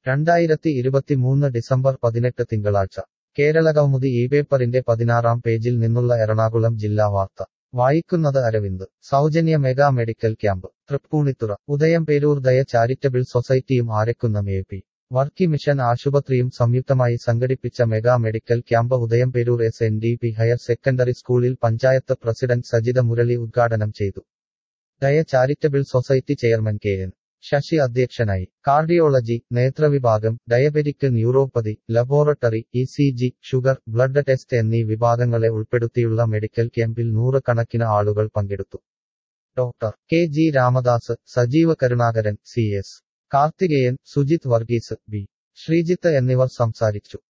രണ്ടായിരത്തി ഇരുപത്തിമൂന്ന് ഡിസംബർ പതിനെട്ട് തിങ്കളാഴ്ച കേരളകൗമുദി ഈ പേപ്പറിന്റെ പതിനാറാം പേജിൽ നിന്നുള്ള എറണാകുളം ജില്ലാ വാർത്ത വായിക്കുന്നത് അരവിന്ദ് സൗജന്യ mega medical camp Thrippunithura Udayamperoor Daya charitable സൊസൈറ്റിയും Arakkunnam A P Varkey mission ആശുപത്രിയും സംയുക്തമായി സംഘടിപ്പിച്ച mega medical camp Udayamperoor S N D P higher secondary സ്കൂളിൽ പഞ്ചായത്ത് പ്രസിഡന്റ് സജിത മുരളി ഉദ്ഘാടനം ചെയ്തു Daya charitable society chairman K N Sasi അധ്യക്ഷനായി കാർഡിയോളജി നേത്രവിഭാഗം diabetic neuropathy laboratory E C G sugar blood test എന്നീ വിഭാഗങ്ങളെ ഉൾപ്പെടുത്തിയുള്ള മെഡിക്കൽ ക്യാമ്പിൽ നൂറുകണക്കിന് ആളുകൾ പങ്കെടുത്തു doctor K G Ramadas Sajeeva Karunakaran C S Karthikeyan Sujith Varghese B Sreejith എന്നിവർ സംസാരിച്ചു